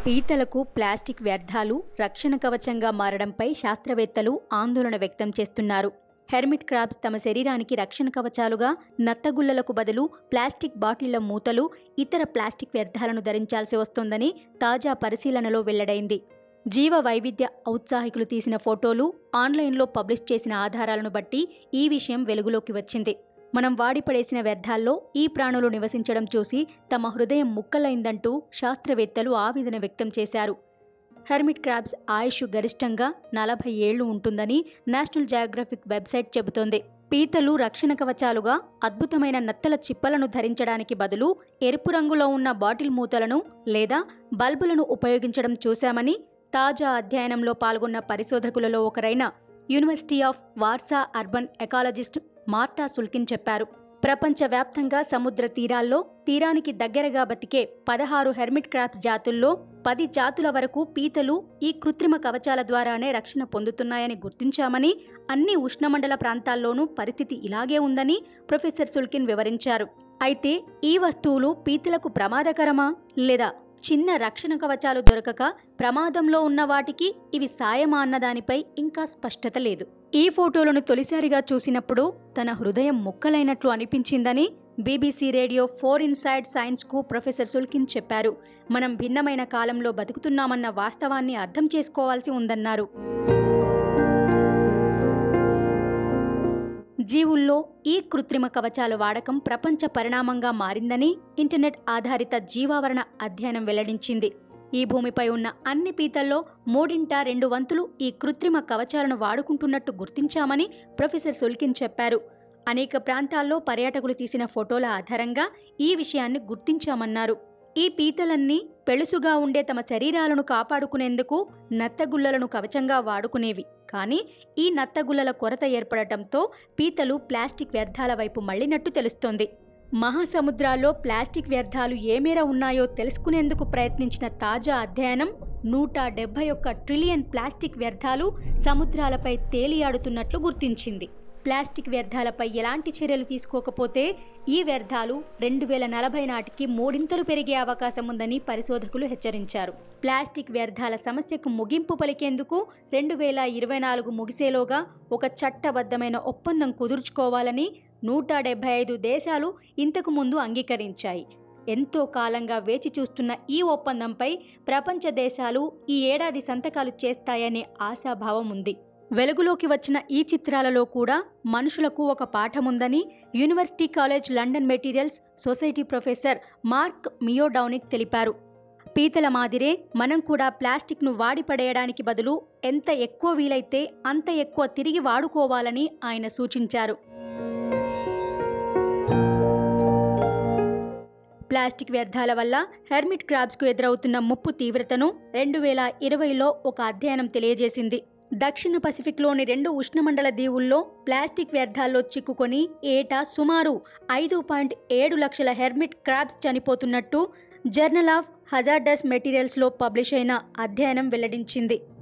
పీతలకు plastic వ్యర్థాలు రక్షణ కవచంగా మారడంపై శాస్త్రవేత్తలు ఆందోళన వ్యక్తం చేస్తున్నారు హెర్మిట్ క్రాబ్స్ తమ శరీరానికి రక్షణ కవచాలుగా నత్తగుల్లలకు బదులు ప్లాస్టిక్ బాటిళ్ల మూతలు ఇతర ప్లాస్టిక్ వ్యర్థాలను ధరించాల్సి వస్తోందని తాజా పరిశీలనలో వెల్లడైంది జీవ వైవిధ్య ఔత్సాహికులు తీసిన ఫోటోలు ఆన్లైన్లో పబ్లిష్ చేసిన ఆధారాలను బట్టి ఈ విషయం వెలుగులోకి వచ్చింది మనం వాడిపడేసిన వ్యర్థాల్లో ఈ ప్రాణులు నివసించడం చూసి తమ హృదయం ముక్కలైందంటూ శాస్త్రవేత్తలు ఆవేదన వ్యక్తం చేశారు హెర్మిట్ క్రాబ్స్ ఆయుష్ గరిష్టంగా నలభై ఏళ్లు ఉంటుందని నేషనల్ జియోగ్రఫిక్ వెబ్సైట్ చెబుతోంది పీతలు రక్షణ కవచాలుగా అద్భుతమైన నత్తల చిప్పలను ధరించడానికి బదులు ఎరుపు రంగులో ఉన్న బాటిల్ మూతలను లేదా బల్బులను ఉపయోగించడం చూశామని తాజా అధ్యయనంలో పాల్గొన్న పరిశోధకులలో ఒకరైన University of Warsaw urban ecologist Marta Sulkin చెప్పారు ప్రపంచవ్యాప్తంగా సముద్ర తీరాల్లో తీరానికి దగ్గరగా బతికే పదహారు హెర్మిట్ క్రాబ్స్ జాతుల్లో పది జాతుల వరకు పీతలు ఈ కృత్రిమ కవచాల ద్వారానే రక్షణ పొందుతున్నాయని గుర్తించామని అన్ని ఉష్ణమండల ప్రాంతాల్లోనూ పరిస్థితి ఇలాగే ఉందని ప్రొఫెసర్ సుల్కిన్ వివరించారు అయితే ఈ వస్తువులు పీతలకు ప్రమాదకరమా లేదా చిన్న రక్షణ కవచాలు దొరకక ప్రమాదంలో ఉన్న వాటికి ఇవి సాయమా అన్న దానిపై ఇంకా స్పష్టత లేదు ఈ ఫోటోలను తొలిసారిగా చూసినప్పుడు తన హృదయం ముక్కలైనట్లు అనిపించిందని బీబీసీ రేడియో ఫోర్ ఇన్సైడ్ సైన్స్కు ప్రొఫెసర్ సుల్కిన్ చెప్పారు మనం భిన్నమైన కాలంలో బతుకుతున్నామన్న వాస్తవాన్ని అర్థం చేసుకోవాల్సి ఉందన్నారు జీవుల్లో ఈ కృత్రిమ కవచాల వాడకం ప్రపంచ పరిణామంగా మారిందని ఇంటర్నెట్ ఆధారిత జీవావరణ అధ్యయనం వెల్లడించింది ఈ భూమిపై ఉన్న అన్ని పీతల్లో మూడింట రెండు వంతులు ఈ కృత్రిమ కవచాలను వాడుకుంటున్నట్టు గుర్తించామని ప్రొఫెసర్ సుల్కిన్ చెప్పారు అనేక ప్రాంతాల్లో పర్యాటకులు తీసిన ఫోటోల ఆధారంగా ఈ విషయాన్ని గుర్తించామన్నారు ఈ పీతలన్నీ పెళుసుగా ఉండే తమ శరీరాలను కాపాడుకునేందుకు నత్తగుల్లలను కవచంగా వాడుకునేవి కానీ ఈ నత్తగుల్లల కొరత ఏర్పడటంతో పీతలు ప్లాస్టిక్ వ్యర్థాల వైపు మళ్లినట్టు తెలుస్తోంది మహాసముద్రాల్లో ప్లాస్టిక్ వ్యర్థాలు ఏ మేర ఉన్నాయో తెలుసుకునేందుకు ప్రయత్నించిన తాజా అధ్యయనం నూట డెబ్బై ఒక్క ట్రిలియన్ ప్లాస్టిక్ వ్యర్థాలు సముద్రాలపై తేలియాడుతున్నట్లు గుర్తించింది ప్లాస్టిక్ వ్యర్థాలపై ఎలాంటి చర్యలు తీసుకోకపోతే ఈ వ్యర్థాలు రెండు వేల నలభై నాటికి మూడింతలు పెరిగే అవకాశం ఉందని పరిశోధకులు హెచ్చరించారు ప్లాస్టిక్ వ్యర్థాల సమస్యకు ముగింపు పలికేందుకు రెండు వేల ఇరవై నాలుగు ముగిసేలోగా ఒక చట్టబద్ధమైన ఒప్పందం కుదుర్చుకోవాలని నూట డెబ్బై ఐదు దేశాలు ఇంతకు ముందు అంగీకరించాయి ఎంతో కాలంగా వేచి చూస్తున్న ఈ ఒప్పందంపై ప్రపంచ దేశాలు ఈ ఏడాది సంతకాలు చేస్తాయనే ఆశాభావం ఉంది వెలుగులోకి వచ్చిన ఈ చిత్రాలలో కూడా మనుషులకు ఒక పాఠముందని University College London materials society professor Mark Miodownik తెలిపారు పీతల మాదిరే మనం కూడా ప్లాస్టిక్ను వాడి పడేయడానికి బదులు ఎంత ఎక్కువ వీలైతే అంత ఎక్కువ తిరిగి వాడుకోవాలని ఆయన సూచించారు ప్లాస్టిక్ వ్యర్థాల వల్ల హెర్మిట్ క్రాబ్స్కు ఎదురవుతున్న ముప్పు తీవ్రతను రెండు వేల ఇరవైలో ఒక అధ్యయనం తెలియజేసింది దక్షిణ పసిఫిక్లోని రెండు ఉష్ణమండల దీవుల్లో ప్లాస్టిక్ వ్యర్థాల్లో చిక్కుకొని ఏటా సుమారు ఐదు పాయింట్ ఏడు లక్షల హెర్మిట్ క్రాబ్స్ చనిపోతున్నట్టు జర్నల్ ఆఫ్ హజార్డస్ మెటీరియల్స్లో పబ్లిష్ అయిన అధ్యయనం వెల్లడించింది